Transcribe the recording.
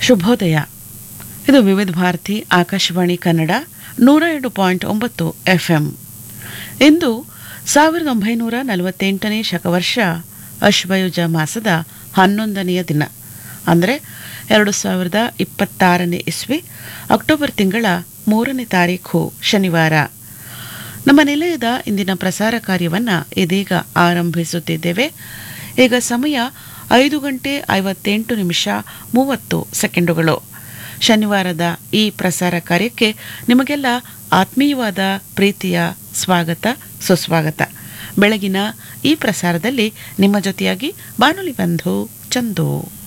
ಶುಭೋದಯ ಇದು ವಿವಿಧ ಭಾರತಿ ಆಕಾಶವಾಣಿ ಕನ್ನಡ ನೂರ ಎರಡು ಪಾಯಿಂಟ್ ಒಂಬತ್ತು ಎಫ್ಎಂ ಇಂದು ಸಾವಿರದ ಒಂಬೈನೂರ ನಲವತ್ತೆಂಟನೇ ಶಕವರ್ಷ ಅಶ್ವಯುಜ ಮಾಸದ ಹನ್ನೊಂದನೆಯ ದಿನ ಅಂದರೆ ಎರಡು ಸಾವಿರದ ಇಪ್ಪತ್ತಾರನೇ ಇಸ್ವಿ ಅಕ್ಟೋಬರ್ ತಿಂಗಳ ಮೂರನೇ ತಾರೀಖು ಶನಿವಾರ ನಮ್ಮ ನಿಲಯದ ಇಂದಿನ ಪ್ರಸಾರ ಕಾರ್ಯವನ್ನು ಇದೀಗ ಆರಂಭಿಸುತ್ತಿದ್ದೇವೆ ಈಗ ಸಮಯ ಐದು ಗಂಟೆ ಐವತ್ತೆಂಟು ನಿಮಿಷ ಮೂವತ್ತು ಸೆಕೆಂಡುಗಳು ಶನಿವಾರದ ಈ ಪ್ರಸಾರ ಕಾರ್ಯಕ್ಕೆ ನಿಮಗೆಲ್ಲ ಆತ್ಮೀಯವಾದ ಪ್ರೀತಿಯ ಸ್ವಾಗತ ಸುಸ್ವಾಗತ ಬೆಳಗಿನ ಈ ಪ್ರಸಾರದಲ್ಲಿ ನಿಮ್ಮ ಜೊತೆಯಾಗಿ ಬಾನುಲಿ ಬಂಧು ಚಂದು